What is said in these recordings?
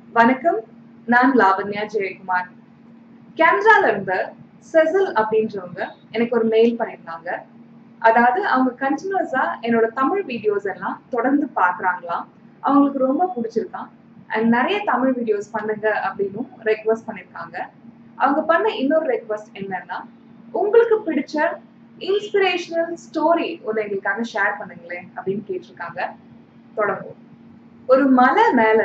வணக்கம் நான் லாவண்யா ஜெயக்குமார் கேனடால இருந்து செசில் அப்படின்றவங்க எனக்கு ஒரு மெயில் பண்ணியிருந்தாங்க அதாவது அவங்க கண்டினியூஸா என்னோட தமிழ் வீடியோஸ் எல்லாம் தொடர்ந்து பாக்குறாங்களாம் அவங்களுக்கு ரொம்ப பிடிச்சிருக்கான் அண்ட் நிறைய தமிழ் வீடியோஸ் பண்ணுங்க அப்படின்னு ரெக்வஸ்ட் பண்ணியிருக்காங்க அவங்க பண்ண இன்னொரு ரெக்வஸ்ட் என்னன்னா உங்களுக்கு பிடிச்ச இன்ஸ்பிரேஷனல் ஸ்டோரி ஒன்று எங்களுக்காக ஷேர் பண்ணுங்களேன் அப்படின்னு கேட்டிருக்காங்க தொடங்கும் ஒரு மலை மேல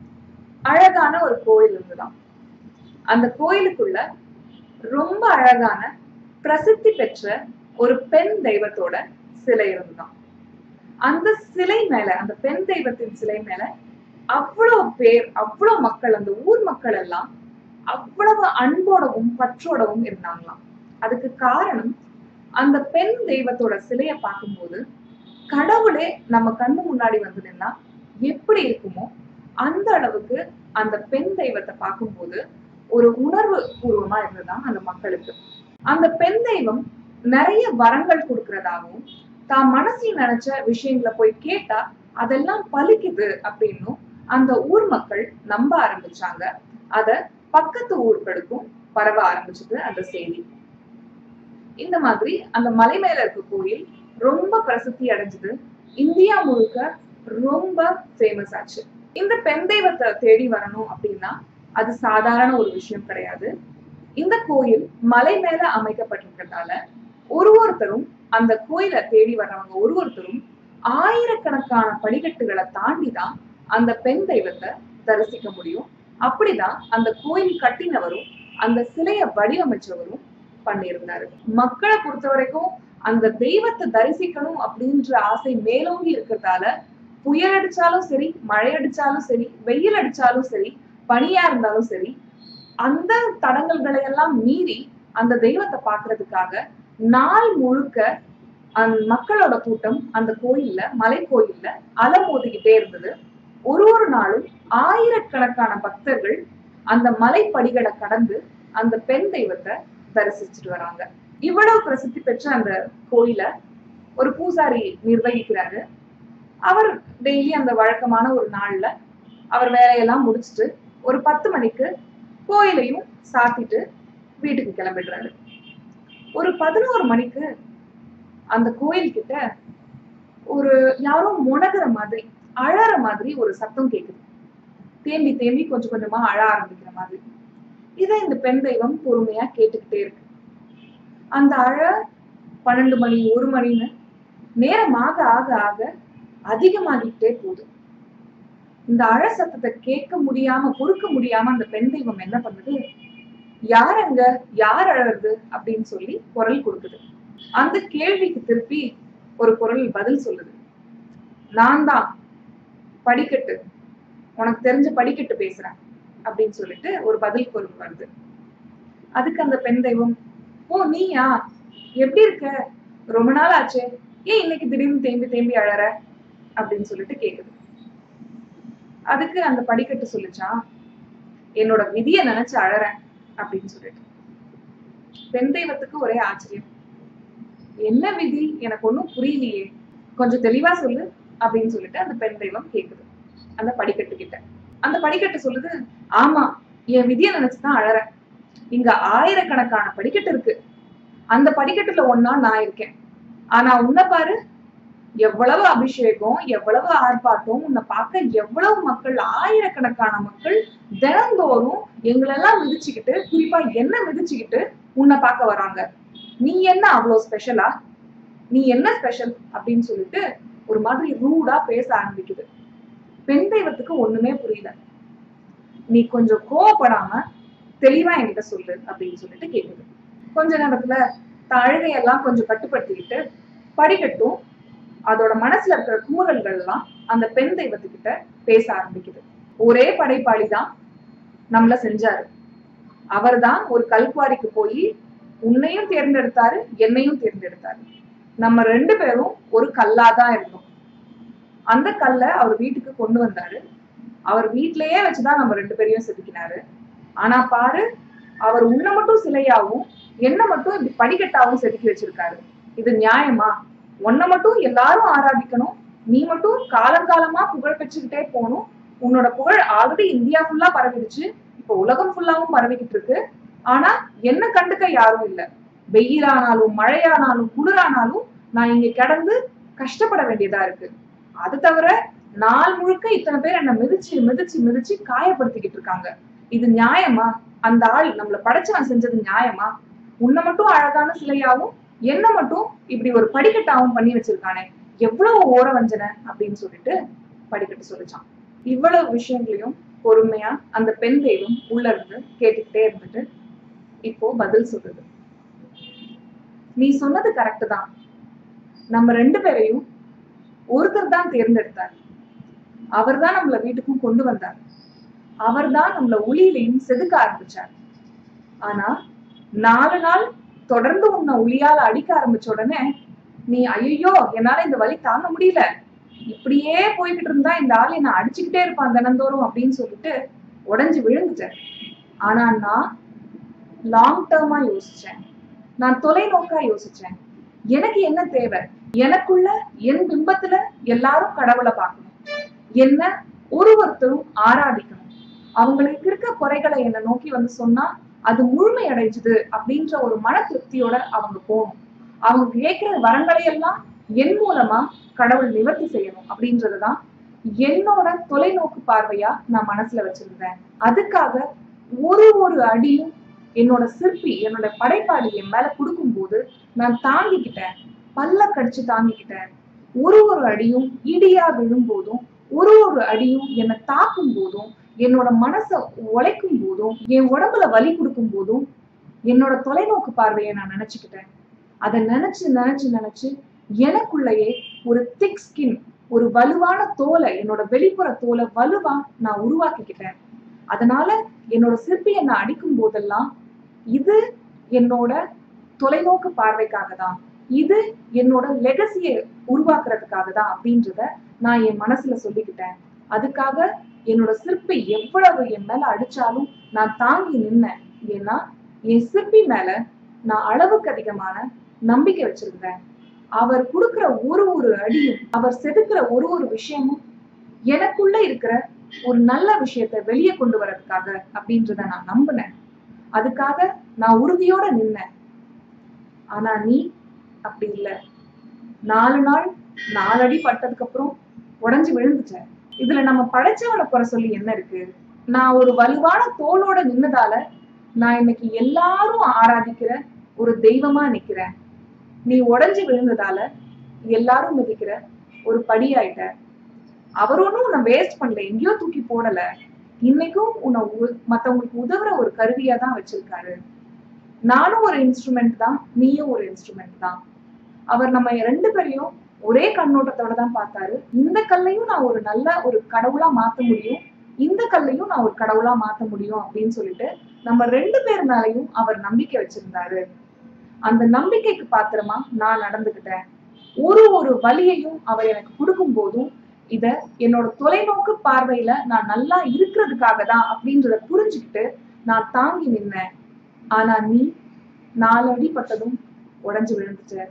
அழகான ஒரு கோயில் இருந்துதான் அந்த கோயிலுக்குள்ள ரொம்ப அழகான பிரசித்தி பெற்ற ஒரு பெண் தெய்வத்தோட சிலை இருந்துதான் அந்த சிலை மேல அந்த பெண் தெய்வத்தின் சிலை மேல அவ்வளவு பேர் அவ்வளவு மக்கள் அந்த ஊர் மக்கள் எல்லாம் அவ்வளவு அன்போடவும் பற்றோடவும் இருந்தாங்களாம் அதுக்கு காரணம் அந்த பெண் தெய்வத்தோட சிலையை பார்க்கும்போது கடவுளே நம்ம கண்ணு முன்னாடி வந்து நின்னா எப்படி இருக்குமோ அந்த அளவுக்கு அந்த பெண் தெய்வத்தை பார்க்கும்போது ஒரு உணர்வு பூர்வமா இருந்ததுதான் அந்த மக்களுக்கு அந்த பெண் தெய்வம் நிறைய வரங்கள் கொடுக்கறதாகவும் தான் மனசில் நினைச்ச விஷயங்களை போய் கேட்டா அதெல்லாம் பலிக்குது அப்படின்னும் அந்த ஊர் மக்கள் நம்ப ஆரம்பிச்சாங்க அத பக்கத்து ஊர்களுக்கும் பரவ ஆரம்பிச்சது அந்த செய்தி இந்த மாதிரி அந்த மலை மேல இருக்க கோயில் ரொம்ப பிரசித்தி அடைஞ்சது இந்தியா முழுக்க ரொம்ப ஃபேமஸ் ஆச்சு இந்த பெண் தெய்வத்தை தேடி வரணும் அப்படின்னா அது சாதாரண ஒரு விஷயம் கிடையாது இந்த கோயில் மலை மேல அமைக்கப்பட்டிருக்கிறதால ஒரு ஒருத்தரும் அந்த கோயிலை தேடி வர்றவங்க ஒரு ஒருத்தரும் ஆயிரக்கணக்கான படிக்கட்டுகளை தாண்டி தான் அந்த பெண் தெய்வத்தை தரிசிக்க முடியும் அப்படிதான் அந்த கோயில் கட்டினவரும் அந்த சிலையை வடிவமைச்சவரும் பண்ணியிருந்தாரு மக்களை பொறுத்த வரைக்கும் அந்த தெய்வத்தை தரிசிக்கணும் அப்படின்ற ஆசை மேலோங்கி இருக்கிறதால புயல் அடிச்சாலும் சரி மழை அடிச்சாலும் சரி வெயில் அடிச்சாலும் சரி பனியா இருந்தாலும் சரி அந்த தடங்கல்களை எல்லாம் மீறி அந்த தெய்வத்தை பார்க்கிறதுக்காக நாள் முழுக்க அந்த மக்களோட கூட்டம் அந்த கோயில்ல மலை கோயில்ல அலமோதிக்கிட்டே இருந்தது ஒரு ஒரு நாளும் ஆயிரக்கணக்கான பக்தர்கள் அந்த மலை படிகளை கடந்து அந்த பெண் தெய்வத்தை தரிசிச்சுட்டு வராங்க இவ்வளவு பிரசித்தி பெற்ற அந்த கோயில ஒரு பூசாரி நிர்வகிக்கிறாரு அவர் டெய்லி அந்த வழக்கமான ஒரு நாள்ல அவர் வேலையெல்லாம் முடிச்சுட்டு ஒரு பத்து மணிக்கு கோயிலையும் சாத்திட்டு வீட்டுக்கு கிளம்பிடுறாரு ஒரு பதினோரு மணிக்கு அந்த கோயில் கிட்ட ஒரு யாரோ முனகிற மாதிரி அழற மாதிரி ஒரு சத்தம் கேக்குது தேம்பி தேம்பி கொஞ்சம் கொஞ்சமா அழ ஆரம்பிக்கிற மாதிரி இதை இந்த பெண் தெய்வம் பொறுமையா கேட்டுக்கிட்டே இருக்கு அந்த அழ பன்னெண்டு மணி ஒரு மணின்னு நேரம் ஆக ஆக ஆக அதிகமாகிட்டே போகுது இந்த அழ சத்தத்தை கேட்க முடியாம பொறுக்க முடியாம அந்த பெண் தெய்வம் என்ன பண்ணுது யார் அங்க யார் அழறது அப்படின்னு சொல்லி குரல் கொடுக்குது அந்த கேள்விக்கு திருப்பி ஒரு குரல் பதில் சொல்லுது நான் தான் படிக்கட்டு உனக்கு தெரிஞ்ச படிக்கட்டு பேசுறேன் அப்படின்னு சொல்லிட்டு ஒரு பதில் குரல் வருது அதுக்கு அந்த பெண் தெய்வம் ஓ நீயா எப்படி இருக்க ரொம்ப நாள் ஆச்சே ஏன் இன்னைக்கு திடீர்னு தேம்பி தேம்பி அழற அப்படின்னு சொல்லிட்டு கேக்குது அதுக்கு அந்த படிக்கட்டு சொல்லிச்சான் என்னோட விதிய நினைச்சு அழறேன் அப்படின்னு சொல்லிட்டு பெண் தெய்வத்துக்கு ஒரே ஆச்சரியம் என்ன விதி எனக்கு ஒன்றும் புரியலையே கொஞ்சம் தெளிவா சொல்லு அப்படின்னு சொல்லிட்டு அந்த பெண் தெய்வம் கேக்குது அந்த படிக்கட்டு கிட்ட அந்த படிக்கட்டு சொல்லுது ஆமா என் விதிய நினைச்சுதான் அழறேன் இங்க ஆயிரக்கணக்கான படிக்கட்டு இருக்கு அந்த படிக்கட்டுல ஒன்னா நான் இருக்கேன் ஆனா உன்னை பாரு எவ்வளவு அபிஷேகம் எவ்வளவு ஆர்ப்பாட்டம் உன்னை பார்க்க எவ்வளவு மக்கள் ஆயிரக்கணக்கான மக்கள் தினந்தோறும் எங்களெல்லாம் மிதிச்சுக்கிட்டு குறிப்பா என்ன மிதிச்சுக்கிட்டு உன்னை பார்க்க வராங்க நீ என்ன அவ்வளவு ஸ்பெஷலா நீ என்ன ஸ்பெஷல் அப்படின்னு சொல்லிட்டு ஒரு மாதிரி ரூடா பேச ஆரம்பிக்குது பெண் தெய்வத்துக்கு ஒண்ணுமே புரியல நீ கொஞ்சம் கோவப்படாம தெளிவா என்கிட்ட சொல்லு அப்படின்னு சொல்லிட்டு கேக்குது கொஞ்ச நேரத்துல அழுகையெல்லாம் கொஞ்சம் கட்டுப்படுத்திக்கிட்டு படிக்கட்டும் அதோட மனசுல இருக்கிற குமுறல்கள் எல்லாம் அந்த பெண் தெய்வத்துக்கிட்ட பேச ஆரம்பிக்குது ஒரே படைப்பாளி தான் நம்மள செஞ்சாரு அவர்தான் ஒரு கல்குவாரிக்கு போய் உன்னையும் தேர்ந்தெடுத்தாரு என்னையும் தேர்ந்தெடுத்தாரு நம்ம ரெண்டு பேரும் ஒரு கல்லாதான் இருந்தோம் அந்த கல்லை அவர் வீட்டுக்கு கொண்டு வந்தாரு அவர் வீட்டிலேயே வச்சுதான் நம்ம ரெண்டு பேரையும் செதுக்கினாரு ஆனா பாரு அவர் உன்னை மட்டும் சிலையாவும் என்ன மட்டும் இப்படி படிக்கட்டாவும் செதுக்கி வச்சிருக்காரு இது நியாயமா உன்னை மட்டும் எல்லாரும் ஆராதிக்கணும் நீ மட்டும் காலங்காலமா புகழ் பெற்றுக்கிட்டே போகணும் உன்னோட புகழ் ஆல்ரெடி இந்தியா ஃபுல்லா பரவிடுச்சு இப்போ உலகம் ஃபுல்லாவும் பரவிக்கிட்டு இருக்கு ஆனா என்ன கண்டுக்க யாரும் இல்ல வெயிலானாலும் மழையானாலும் குளிரானாலும் நான் இங்க கிடந்து கஷ்டப்பட வேண்டியதா இருக்கு அது தவிர நாள் முழுக்க இத்தனை பேர் என்ன மிதிச்சு மிதிச்சு மிதிச்சு காயப்படுத்திக்கிட்டு இருக்காங்க இது நியாயமா அந்த ஆள் நம்மள படைச்சவன் செஞ்சது நியாயமா உன்னை மட்டும் அழகான சிலையாவும் என்ன மட்டும் இப்படி ஒரு படிக்கட்டாவும் பண்ணி வச்சிருக்கானே எவ்வளவு ஓர வஞ்சனை அப்படின்னு சொல்லிட்டு படிக்கட்டு சொல்லிச்சான் இவ்வளவு விஷயங்களையும் பொறுமையா அந்த பெண் தெய்வம் உள்ள இருந்து கேட்டுக்கிட்டே இருந்துட்டு இப்போ பதில் சொல்லுது நீ சொன்னது கரெக்ட் தான் நம்ம ரெண்டு பேரையும் ஒருத்தர் தான் தேர்ந்தெடுத்தார் அவர் தான் நம்மள வீட்டுக்கும் கொண்டு வந்தார் அவர் தான் நம்மள உளியிலையும் செதுக்க ஆரம்பிச்சார் ஆனா நாலு நாள் தொடர்ந்து உன்னை உளியால அடிக்க ஆரம்பிச்ச உடனே நீ ஐயோ என்னால இந்த வலி தாங்க முடியல இப்படியே போய்கிட்டு இருந்தா இந்த ஆள் என்ன அடிச்சுக்கிட்டே இருப்பான் தினந்தோறும் அப்படின்னு சொல்லிட்டு உடைஞ்சு விழுந்துட்டேன் ஆனா நான் லாங் டேர்மா யோசிச்சேன் நான் தொலைநோக்கா யோசிச்சேன் எனக்கு என்ன தேவை எனக்குள்ள என் பிம்பத்துல எல்லாரும் கடவுளை பார்க்கணும் என்ன ஒரு ஒருத்தரும் ஆராதிக்கணும் அவங்களுக்கு இருக்க குறைகளை என்ன நோக்கி வந்து சொன்னா அது முழுமை அடைஞ்சுது அப்படின்ற ஒரு மன திருப்தியோட அவங்க போகணும் அவங்க கேட்கிற வரங்களை எல்லாம் என் மூலமா கடவுள் நிவர்த்தி செய்யணும் அப்படின்றதுதான் என்னோட தொலைநோக்கு பார்வையா நான் மனசுல வச்சிருந்தேன் அதுக்காக ஒரு ஒரு அடியும் என்னோட சிற்பி என்னோட படைப்பாளி என் மேல கொடுக்கும்போது நான் தாங்கிக்கிட்டேன் பல்ல கடிச்சு தாங்கிக்கிட்டேன் ஒரு ஒரு அடியும் இடியா விழும்போதும் ஒரு ஒரு அடியும் என்னை தாக்கும் போதும் என்னோட மனசை உழைக்கும் போதும் என் உடம்புல வலி கொடுக்கும் போதும் என்னோட தொலைநோக்கு பார்வையை நான் நினைச்சுக்கிட்டேன் அதை நினைச்சு நினைச்சு நினைச்சு எனக்குள்ளேயே ஒரு திக் ஸ்கின் ஒரு வலுவான தோலை என்னோட வெளிப்புற தோலை வலுவா நான் உருவாக்கிக்கிட்டேன் அதனால என்னோட சிற்பி என்னை அடிக்கும் போதெல்லாம் இது என்னோட தொலைநோக்கு பார்வைக்காக தான் இது என்னோட லெகசியை உருவாக்குறதுக்காக தான் அப்படின்றத நான் என் மனசுல சொல்லிக்கிட்டேன் அதுக்காக என்னோட சிற்பி எவ்வளவு என் மேல அடிச்சாலும் நான் தாங்கி நின்னேன் ஏன்னா என் சிற்பி மேல நான் அளவுக்கு அதிகமான நம்பிக்கை வச்சிருந்தேன் அவர் கொடுக்கிற ஒரு ஒரு அடியும் அவர் செதுக்கிற ஒரு ஒரு விஷயமும் எனக்குள்ள இருக்கிற ஒரு நல்ல விஷயத்த வெளியே கொண்டு வர்றதுக்காக அப்படின்றத நான் நம்பினேன் அதுக்காக நான் உறுதியோட நின்னேன் ஆனா நீ அப்படி இல்ல நாலு நாள் நாலு அடி பட்டதுக்கு அப்புறம் உடஞ்சு விழுந்துட்ட இதுல நம்ம படைச்சவனை குறை சொல்லி என்ன இருக்கு நான் ஒரு வலுவான தோளோட நின்னதால நான் இன்னைக்கு எல்லாரும் ஆராதிக்கிற ஒரு தெய்வமா நிக்கிறேன் நீ உடைஞ்சு விழுந்ததால எல்லாரும் மிதிக்கிற ஒரு படியாயிட்ட அவர் ஒன்றும் உன்னை வேஸ்ட் பண்ணல எங்கேயோ தூக்கி போடல இன்னைக்கும் உன்னை உ- மத்தவங்களுக்கு உதவுற ஒரு கருவியா தான் வச்சிருக்காரு நானும் ஒரு இன்ஸ்ட்ருமெண்ட் தான் நீயும் ஒரு இன்ஸ்ட்ருமெண்ட் தான் அவர் நம்ம ரெண்டு பேரையும் ஒரே கண்ணோட்டத்தோட தான் பார்த்தாரு இந்த கல்லையும் நான் ஒரு நல்ல ஒரு கடவுளா மாத்த முடியும் இந்த கல்லையும் நான் ஒரு கடவுளா மாத்த முடியும் அப்படின்னு சொல்லிட்டு நம்ம ரெண்டு பேர் மேலயும் அவர் நம்பிக்கை வச்சிருந்தாரு அந்த நம்பிக்கைக்கு பாத்திரமா நான் நடந்துகிட்டேன் ஒரு ஒரு வழியையும் அவர் எனக்கு கொடுக்கும் போதும் இத என்னோட தொலைநோக்கு பார்வையில நான் நல்லா இருக்கிறதுக்காக தான் அப்படின்றத புரிஞ்சுக்கிட்டு நான் தாங்கி நின்னேன் ஆனா நீ நாலு அடி பட்டதும் உடைஞ்சு விழுந்துட்ட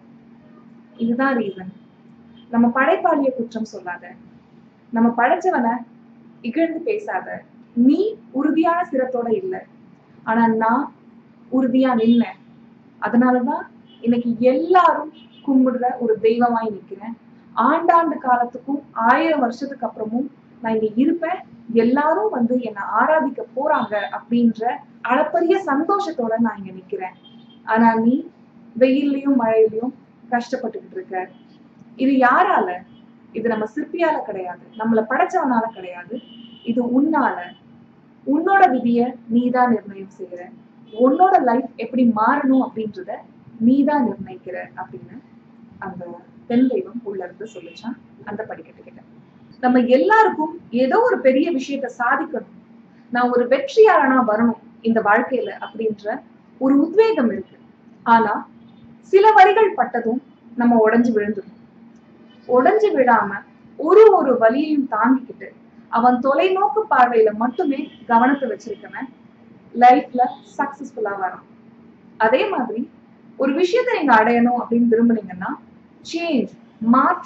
இதுதான் ரீசன் நம்ம படைப்பாளிய குற்றம் சொல்லாத நம்ம படைச்சவனை இகழ்ந்து பேசாத நீ உறுதியான சிரத்தோட இல்ல ஆனா நான் உறுதியா நின்னேன் அதனாலதான் இன்னைக்கு எல்லாரும் கும்பிடுற ஒரு தெய்வமாய் நிக்கிறேன் ஆண்டாண்டு காலத்துக்கும் ஆயிரம் வருஷத்துக்கு அப்புறமும் நான் இங்க இருப்பேன் எல்லாரும் வந்து என்னை ஆராதிக்க போறாங்க அப்படின்ற அளப்பரிய சந்தோஷத்தோட நான் இங்க நிக்கிறேன் ஆனா நீ வெயில்லயும் மழையிலயும் கஷ்டப்பட்டுக்கிட்டு இருக்க இது யாரால இது நம்ம சிற்பியால கிடையாது நம்மள படைச்சவனால கிடையாது இது உன்னால உன்னோட விதிய நீதான் நிர்ணயம் செய்யற உன்னோட லைஃப் எப்படி மாறணும் அப்படின்றத நீதான் நிர்ணயிக்கிற அப்படின்னு அந்த பெண் தெய்வம் உள்ள இருந்து சொல்லிச்சான் அந்த படிக்கட்டு கிட்ட நம்ம எல்லாருக்கும் ஏதோ ஒரு பெரிய விஷயத்த சாதிக்கணும் நான் ஒரு வெற்றியாளனா வரணும் இந்த வாழ்க்கையில அப்படின்ற ஒரு உத்வேகம் இருக்கு ஆனா சில வரிகள் பட்டதும் நம்ம உடைஞ்சு விழுந்துடும் உடைஞ்சு விடாம ஒரு ஒரு வலியையும் தாங்கிக்கிட்டு அவன் தொலைநோக்கு பார்வையில மட்டுமே கவனத்தை வச்சிருக்கவன் லைஃப்ல சக்சஸ்ஃபுல்லா வரான் அதே மாதிரி ஒரு விஷயத்தை நீங்க அடையணும் அப்படின்னு விரும்புனீங்கன்னா சேஞ்ச் மாற்றம்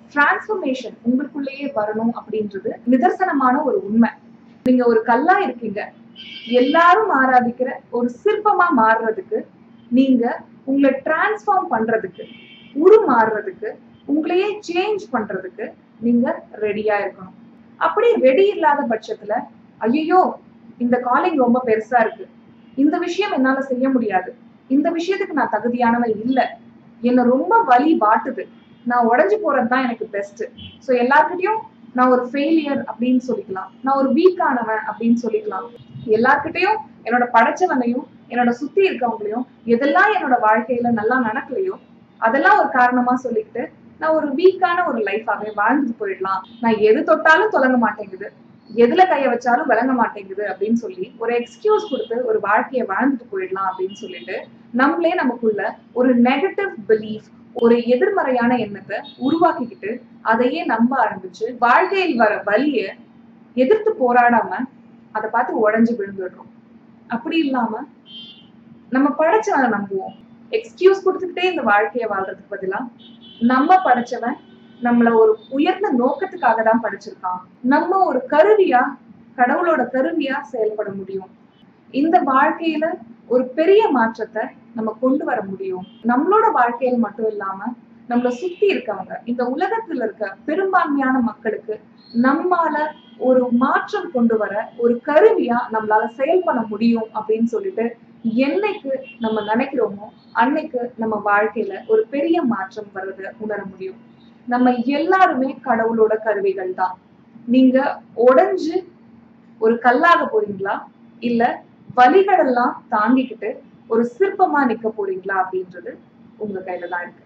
டிரான்ஸ்ஃபர்மேஷன் உங்களுக்குள்ளேயே வரணும் அப்படின்றது நிதர்சனமான ஒரு உண்மை நீங்க ஒரு கல்லா இருக்கீங்க எல்லாரும் ஆராதிக்கிற ஒரு சிற்பமா மாறுறதுக்கு நீங்க உங்களை டிரான்ஸ்ஃபார்ம் பண்றதுக்கு உருமாறுறதுக்கு உங்களையே சேஞ்ச் பண்றதுக்கு நீங்க ரெடியா இருக்கணும் அப்படி ரெடி இல்லாத பட்சத்துல ஐயோ இந்த காலிங் ரொம்ப பெருசா இருக்கு இந்த விஷயம் என்னால செய்ய முடியாது இந்த விஷயத்துக்கு நான் தகுதியானவன் இல்ல என்ன ரொம்ப வலி பாட்டுது நான் உடஞ்சு போறது தான் எனக்கு பெஸ்ட் ஸோ எல்லார்கிட்டயும் நான் ஒரு ஃபெயிலியர் அப்படின்னு சொல்லிக்கலாம் நான் ஒரு வீக்கானவன் அப்படின்னு சொல்லிக்கலாம் எல்லார்கிட்டயும் என்னோட படைச்சவனையும் என்னோட சுத்தி இருக்கவங்களையும் எதெல்லாம் என்னோட வாழ்க்கையில நல்லா நடக்கலையோ அதெல்லாம் ஒரு காரணமா சொல்லிக்கிட்டு நான் ஒரு வீக்கான ஒரு லைஃபாவே வாழ்ந்துட்டு போயிடலாம் நான் எது தொட்டாலும் தொடங்க மாட்டேங்குது எதுல கைய வச்சாலும் விளங்க மாட்டேங்குது அப்படின்னு சொல்லி ஒரு எக்ஸ்கியூஸ் கொடுத்து ஒரு வாழ்க்கையை வாழ்ந்துட்டு போயிடலாம் அப்படின்னு சொல்லிட்டு நம்மளே நமக்குள்ள ஒரு நெகட்டிவ் பிலீஃப் ஒரு எதிர்மறையான எண்ணத்தை உருவாக்கிக்கிட்டு அதையே நம்ப ஆரம்பிச்சு வாழ்க்கையில் வர வலிய எதிர்த்து போராடாம அதை பார்த்து உடஞ்சு விழுந்துடுறோம் அப்படி இல்லாம நம்ம படைச்சவனை நம்புவோம் எக்ஸ்கியூஸ் கொடுத்துக்கிட்டே இந்த வாழ்க்கையை வாழ்றதுக்கு பதிலா நம்ம படைச்சவன் நம்மள ஒரு உயர்ந்த நோக்கத்துக்காக தான் படிச்சிருக்கான் நம்ம ஒரு கருவியா கடவுளோட கருவியா செயல்பட முடியும் இந்த வாழ்க்கையில ஒரு பெரிய மாற்றத்தை நம்ம கொண்டு வர முடியும் நம்மளோட வாழ்க்கையில் மட்டும் இல்லாம நம்மள சுத்தி இருக்கவங்க இந்த உலகத்துல இருக்க பெரும்பான்மையான மக்களுக்கு நம்மால ஒரு மாற்றம் கொண்டு வர ஒரு கருவியா நம்மளால செயல்பட முடியும் அப்படின்னு சொல்லிட்டு என்னைக்கு நம்ம நினைக்கிறோமோ அன்னைக்கு நம்ம வாழ்க்கையில ஒரு பெரிய மாற்றம் வர்றத உணர முடியும் நம்ம எல்லாருமே கடவுளோட கருவிகள் தான் நீங்க உடைஞ்சு ஒரு கல்லாக போறீங்களா இல்ல வலிகளெல்லாம் தாங்கிக்கிட்டு ஒரு சிற்பமா நிக்க போறீங்களா அப்படின்றது உங்க கையில தான் இருக்கு